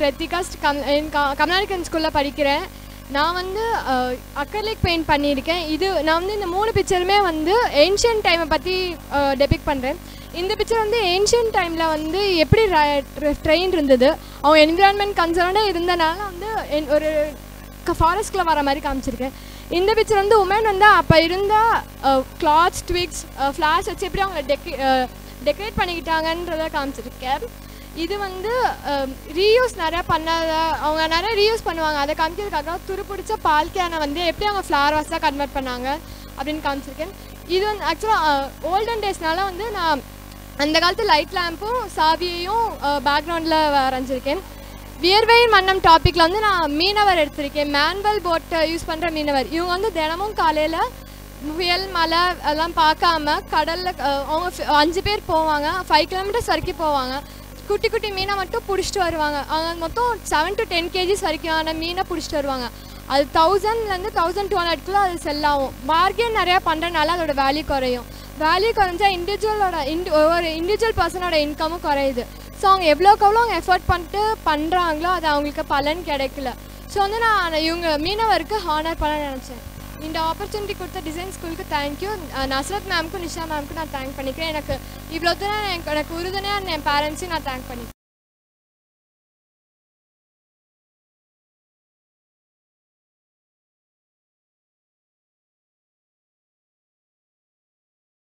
Prathika come கமலானிக்கன் ஸ்கூலில் படிக்கிறேன் நான் வந்து அக்கர்லிக் பெயிண்ட் பண்ணியிருக்கேன் இது நான் வந்து இந்த மூணு பிக்சருமே வந்து ஏன்ஷியன் டைமை பற்றி டெபிக் பண்ணுறேன் இந்த பிக்சர் வந்து ஏன்ஷியன் டைமில் வந்து எப்படி ட்ரெயின் இருந்தது அவங்க என்விரான்மெண்ட் கன்சர்னாக இருந்தனால வந்து என் ஒரு ஃபாரஸ்ட்டில் வர மாதிரி காமிச்சிருக்கேன் இந்த பிக்சர் வந்து உமன் வந்து அப்போ இருந்த கிளாத்ஸ் ட்விக்ஸ் ஃப்ளாஷ் வச்சு எப்படி அவங்க டெக்கி டெக்கரேட் பண்ணிக்கிட்டாங்கன்றத காமிச்சிருக்கேன் இது வந்து ரீயூஸ் நிறையா பண்ணாத அவங்க நிறைய ரீயூஸ் பண்ணுவாங்க அதை காமிக்கிறதுக்காக துருப்பிடிச்ச பால் கேனை வந்து எப்படி அவங்க ஃப்ளவர் வாஸாக கன்வெர்ட் பண்ணாங்க அப்படின்னு காமிச்சிருக்கேன் இது வந்து ஆக்சுவலாக ஓல்டன் டேஸ்னால வந்து நான் அந்த காலத்து லைட் லேம்பும் சாவியையும் பேக்ரவுண்டில் வரைஞ்சிருக்கேன் வியர்வையின் மன்னம் டாப்பிக்கில் வந்து நான் மீனவர் எடுத்திருக்கேன் மேன்வல் போட்டை யூஸ் பண்ணுற மீனவர் இவங்க வந்து தினமும் காலையில் புயல் மழை அதெல்லாம் பார்க்காம கடலில் அவங்க ஃப- அஞ்சு பேர் போவாங்க ஃபைவ் கிலோமீட்டர்ஸ் வரைக்கும் போவாங்க குட்டி குட்டி மீனை மட்டும் பிடிச்சிட்டு வருவாங்க அவங்க மொத்தம் செவன் டு டென் கேஜிஸ் வரைக்குமான மீனை பிடிச்சிட்டு வருவாங்க அது தௌசண்ட்லேருந்து தௌசண்ட் டூ ஹண்ட்ரட்குள்ளே அது செல் ஆகும் பார்கெயின் நிறையா பண்ணுறதுனால அதோட வேல்யூ குறையும் வேல்யூ குறைஞ்சா இண்டிவிஜுவலோட இண்டு ஒவ்வொரு இண்டிவிஜுவல் பர்சனோட இன்கமும் குறையுது ஸோ அவங்க எவ்வளோக்கு எவ்வளோ அவங்க எஃபர்ட் பண்ணிட்டு பண்ணுறாங்களோ அது அவங்களுக்கு பலன் கிடைக்கல ஸோ வந்து நான் இவங்க மீனவருக்கு ஹானர் பண்ண நினச்சேன் இந்த ஆப்பர்ச்சுனிட்டி கொடுத்த டிசைன் ஸ்கூலுக்கு தேங்க்யூ நஸ்ரத் மேம்க்கும் நிஷா மேம்க்கும் நான் தேங்க் பண்ணிக்கிறேன் எனக்கு இவ்வளோ தூரம் எனக்கு எனக்கு உறுதுணையாக என் பேரண்ட்ஸையும் நான் தேங்க் பண்ணிக்கிறேன்